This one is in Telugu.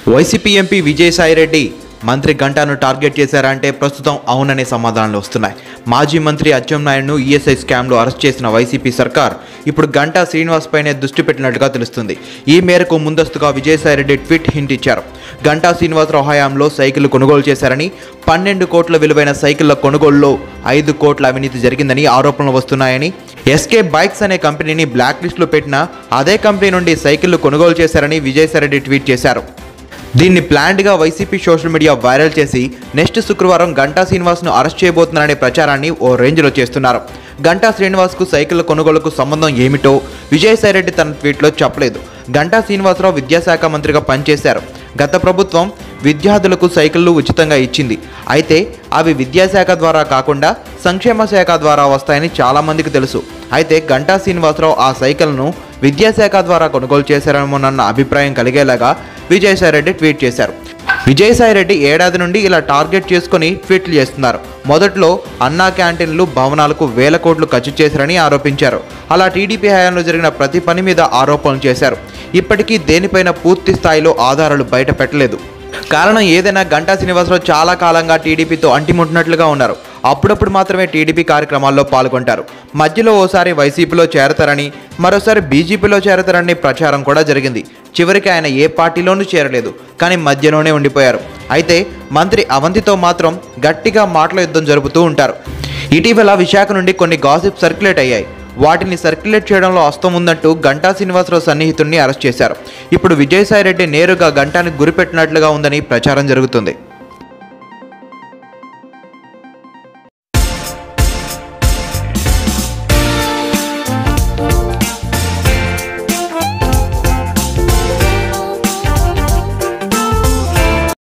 వైసీపీ ఎంపీ విజయసాయిరెడ్డి మంత్రి గంటాను టార్గెట్ చేశారంటే ప్రస్తుతం అవుననే సమాధానాలు వస్తున్నాయి మాజీ మంత్రి అచ్చెన్నాయుడును ఈఎస్ఐ స్కామ్లో అరెస్ట్ చేసిన వైసీపీ సర్కార్ ఇప్పుడు గంటా శ్రీనివాస్ పైనే దృష్టి పెట్టినట్టుగా తెలుస్తుంది ఈ మేరకు ముందస్తుగా విజయసాయిరెడ్డి ట్వీట్ హింట్ ఇచ్చారు గంటా శ్రీనివాసరావు హయాంలో సైకిల్ కొనుగోలు చేశారని పన్నెండు కోట్ల విలువైన సైకిళ్ల కొనుగోలులో ఐదు కోట్ల అవినీతి జరిగిందని ఆరోపణలు వస్తున్నాయని ఎస్కే బైక్స్ అనే కంపెనీని బ్లాక్ లిస్టులో పెట్టిన అదే కంపెనీ నుండి సైకిళ్లు కొనుగోలు చేశారని విజయసాయిరెడ్డి ట్వీట్ చేశారు దీన్ని ప్లాన్డ్గా వైసీపీ సోషల్ మీడియా వైరల్ చేసి నెక్స్ట్ శుక్రవారం గంటా శ్రీనివాస్ను అరెస్ట్ చేయబోతున్నారనే ప్రచారాన్ని ఓ రేంజ్లో చేస్తున్నారు గంటా శ్రీనివాస్కు సైకిళ్ల కొనుగోలుకు సంబంధం ఏమిటో విజయసాయిరెడ్డి తన ట్వీట్లో చెప్పలేదు గంటా శ్రీనివాసరావు విద్యాశాఖ మంత్రిగా పనిచేశారు గత ప్రభుత్వం విద్యార్థులకు సైకిళ్లు ఉచితంగా ఇచ్చింది అయితే అవి విద్యాశాఖ ద్వారా కాకుండా సంక్షేమ శాఖ ద్వారా వస్తాయని చాలామందికి తెలుసు అయితే గంటా శ్రీనివాసరావు ఆ సైకిల్ను విద్యాశాఖ ద్వారా కొనుగోలు చేశారేమోనన్న అభిప్రాయం కలిగేలాగా విజయసాయిరెడ్డి ట్వీట్ చేశారు విజయసాయిరెడ్డి ఏడాది నుండి ఇలా టార్గెట్ చేసుకుని ట్వీట్లు చేస్తున్నారు మొదట్లో అన్నా క్యాంటీన్లు భవనాలకు వేల కోట్లు ఖర్చు చేశారని ఆరోపించారు అలా టీడీపీ హయాంలో జరిగిన ప్రతి పని మీద ఆరోపణలు చేశారు ఇప్పటికీ దేనిపైన పూర్తి స్థాయిలో ఆధారాలు బయట పెట్టలేదు కారణం ఏదైనా గంటా శ్రీనివాసరావు చాలా కాలంగా టీడీపీతో అంటిముట్టినట్లుగా ఉన్నారు అప్పుడప్పుడు మాత్రమే టీడీపీ కార్యక్రమాల్లో పాల్గొంటారు మధ్యలో ఓసారి వైసీపీలో చేరతారని మరోసారి బీజేపీలో చేరతారని ప్రచారం కూడా జరిగింది చివరికి ఆయన ఏ పార్టీలోనూ చేరలేదు కానీ మధ్యలోనే ఉండిపోయారు అయితే మంత్రి అవంతితో మాత్రం గట్టిగా మాటల యుద్ధం జరుపుతూ ఉంటారు ఇటీవల విశాఖ నుండి కొన్ని గాసిప్ సర్క్యులేట్ అయ్యాయి వాటిని సర్క్యులేట్ చేయడంలో హస్తం ఉందంటూ గంటా శ్రీనివాసరావు సన్నిహితుడిని అరెస్ట్ చేశారు ఇప్పుడు విజయసాయిరెడ్డి నేరుగా గంటానికి గురిపెట్టినట్లుగా ఉందని ప్రచారం జరుగుతుంది